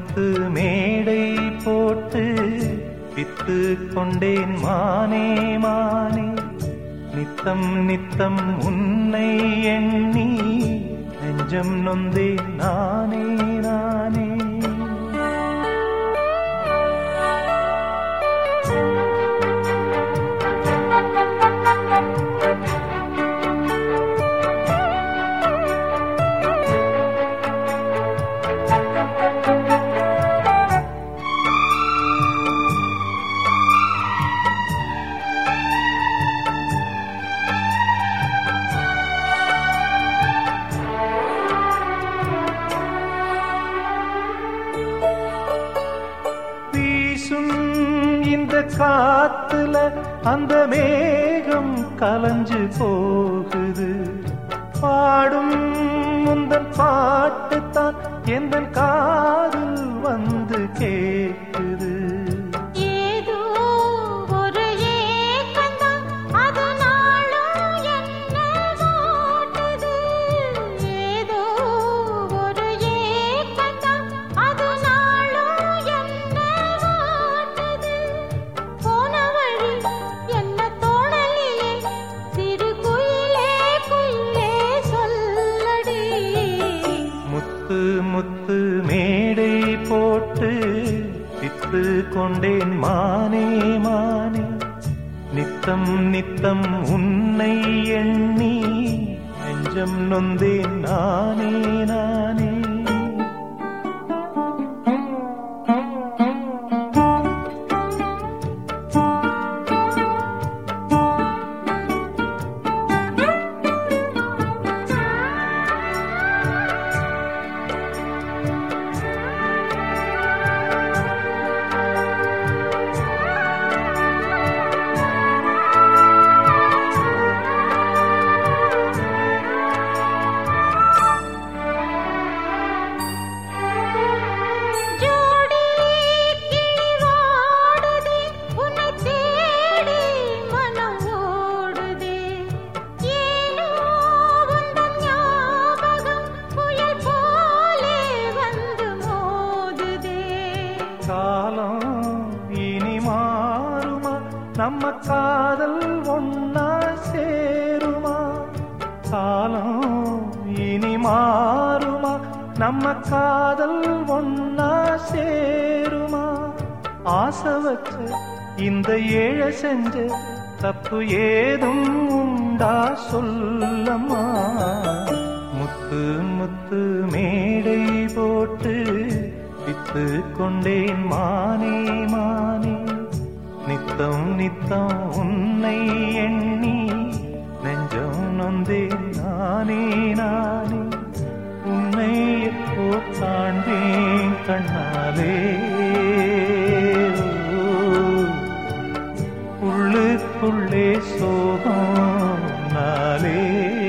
முத்து மேடை போட்டு வித்து கொண்டேன் மானே மானே நித்தம் நித்தம் உன்னை எண்ணி நெஞ்சம் நொந்தேன் நானே நானே வீசும் இந்த காத்துல அந்த மேகம் கலஞ்சு போகுது பாடும் முந்தன் பாட்டுத்தான் எந்த காதில் வந்து கேக்குது ஏதோ ஒரு ஏக்கந்தான் அது நாளும் என்ன வாட்டுது ஏதோ ஒரு ஏக்கந்தான் அது நாளும் என்ன வாட்டுது போன வழி என்ன தோணலிலே சிறு குயிலே குயிலே சொல்லடி முத்து முத்து மேடை போட்டு வித்து கொண்டேன் மானே மானே நித்தம் நித்தம் உன்னை எண்ணி நெஞ்சம் நொந்தேன் நானே நானே ஜோடி கிளிவாடுதே உன்னை தேடி மனம் ஓடுதே ஏனோ உந்தன் ஞாபகம் புயல் போலே வந்து மோதுதே காலம் இனி மாறுமா நம்ம காதல் ஒன்னா சேருமா காலம் இனி மாறுமா நம்ம காதல் ஒன்னா சேருமா ஆசை வச்ச இந்த ஏழை செஞ்ச தப்பு ஏதும் உண்டா சொல்லம்மா முத்து முத்து மேடை போட்டு வித்து கொண்டேன் மானே மானே நித்தம் நித்தம் உன்னை எண்ணி நெஞ்சம் நொந்தேன் நானே நானே உன்னை எப்போ காண்பேன் கண்ணாலே உள்ளுக்குள்ளே சோகம் நாளே